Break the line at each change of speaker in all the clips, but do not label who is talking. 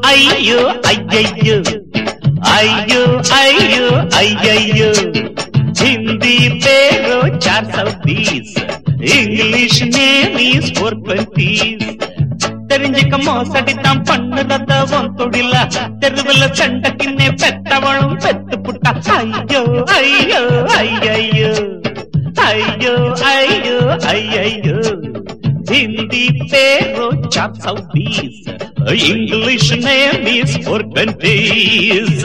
ஐயோ ஐயையோ ஐயோ ஐயோ ஐயையோ हिंदी पेरो चार सौ बीस English name is four twenties தெரிஞ்சுக்க மோசடித்தான் பண்ணுறத உன் தொழில தெருவில் சண்டக்கின்னே பெத்தவளும் பெத்து புட்டா ஐயோ ஐயோ ஐயையோ ஐயோ ஐயோ ஐயையோ हिंदी पेरो चार सौ बीस English name is four twenties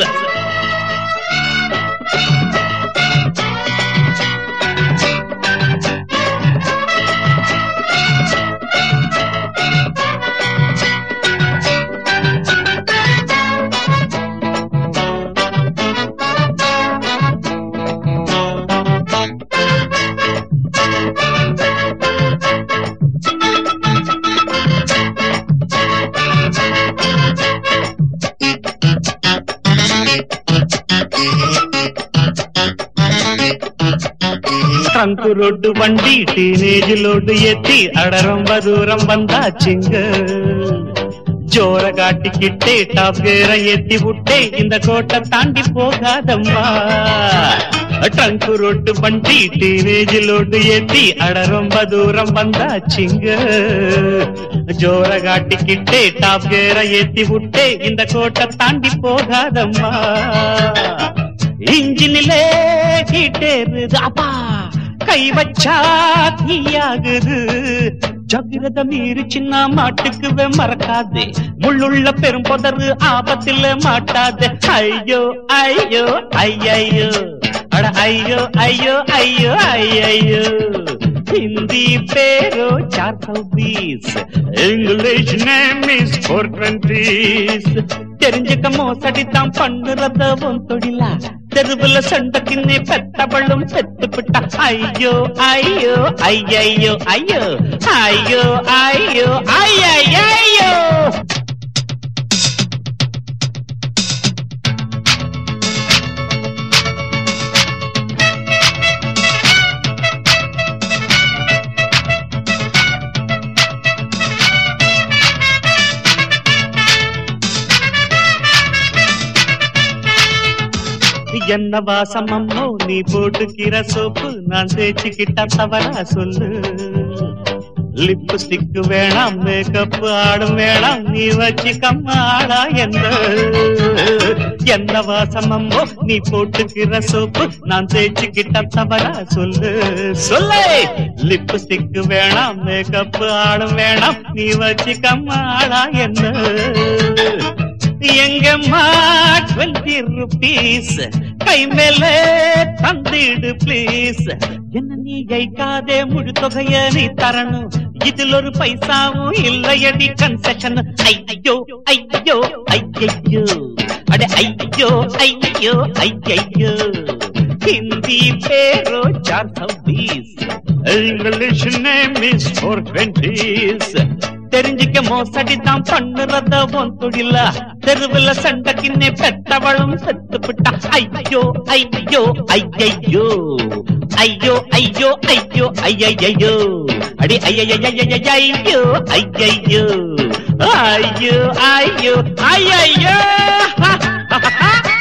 trunk road బండి టీనేజ్ లోడు ఎత్తి అడ రొంబ దూరం வந்தாச்சுங்க ஜோரகாட்டிக்கிட்டே டாப் கேர ஏத்தி விட்டே இந்த கோட்டை தாண்டி போகாதம்மா ட்ரங்க் ரோட்டு வண்டி டீனேஜ் லோடு ஏத்தி அட ரொம்ப தூரம் வந்தாச்சுங்க ஜோரகாட்டிக்கிட்டே டாப் கேர ஏத்தி விட்டே இந்த கோட்டை தாண்டி போகாதம்மா இன்ஜினிலே ஹீட்டேருது அப்பா கை வச்சா தீயாகுது ஜகிரத மீறி சின்ன மாட்டுக்குவே மறக்காதே முள்ளுள்ள பெரும் புதரு ஆபத்தில் மாட்டாதே ஐயோ ஐயோ ஐயையோ அட ஐயோ ஐயோ ஐயோ ஐயையோ हिंदी पेरो चार सौ बीस English name is four twenties தெரிஞ்சுக்க மோசடி தான் பண்ணுறத உன் தொழிலா தெருவுல சண்டக்கின்னே பெத்தவளும் செத்து விட்டா ஐயோ ஐயோ ஐயையோ ஐயோ ஐயோ ஐயோ ஐயையோ என்ன வாசமம்மோ நீ போட்டுக்கிற சோப்பு நான் தேய்ச்சிக்கிட்ட தவறா சொல்லு லிப்ஸ்டிக் வேணாம் மேக்கப் ஆடும் வேணாம் நீ வச்சுக்கம்மா ஆடா என்ன என்ன வாசமம்மோ நீ போட்டுக்கிற சோப்பு நான் தேய்ச்சிக்கிட்ட தவறா சொல்லு சொல்லு லிப்ஸ்டிக் வேணாம் மேக்கப் ஆடும் வேணாம் நீ வச்சுக்கம்மா ஆடா என்ன எங்கம்மா டுவெண்ட்டி ருபீஸ் கை மேல தந்திடு ப்ளீஸ் என்ன நீ கைக்காதே முழு தொகைய நீ தரணும் இதில் ஒரு பைசாவும் இல்லையடி கன்செஷன் ஐயோ ஐயோ ஐயையோ அட ஐயோ ஐயோ ஐயையோ हिंदी पेरो चार सौ बीस English name is four twenties தெரிஞ்சுக்க மோசடி தான் பண்ணுறத உன் தொழில தெருவுல சண்டைக்கின்னே பெத்தவளும் செத்து விட்டா ஐயோ ஐயோ ஐயையோ ஐயோ ஐயோ ஐயோ ஐயையோ அடி ஐயையோ ஐயையோ ஐயோ ஐயோ ஐயையோ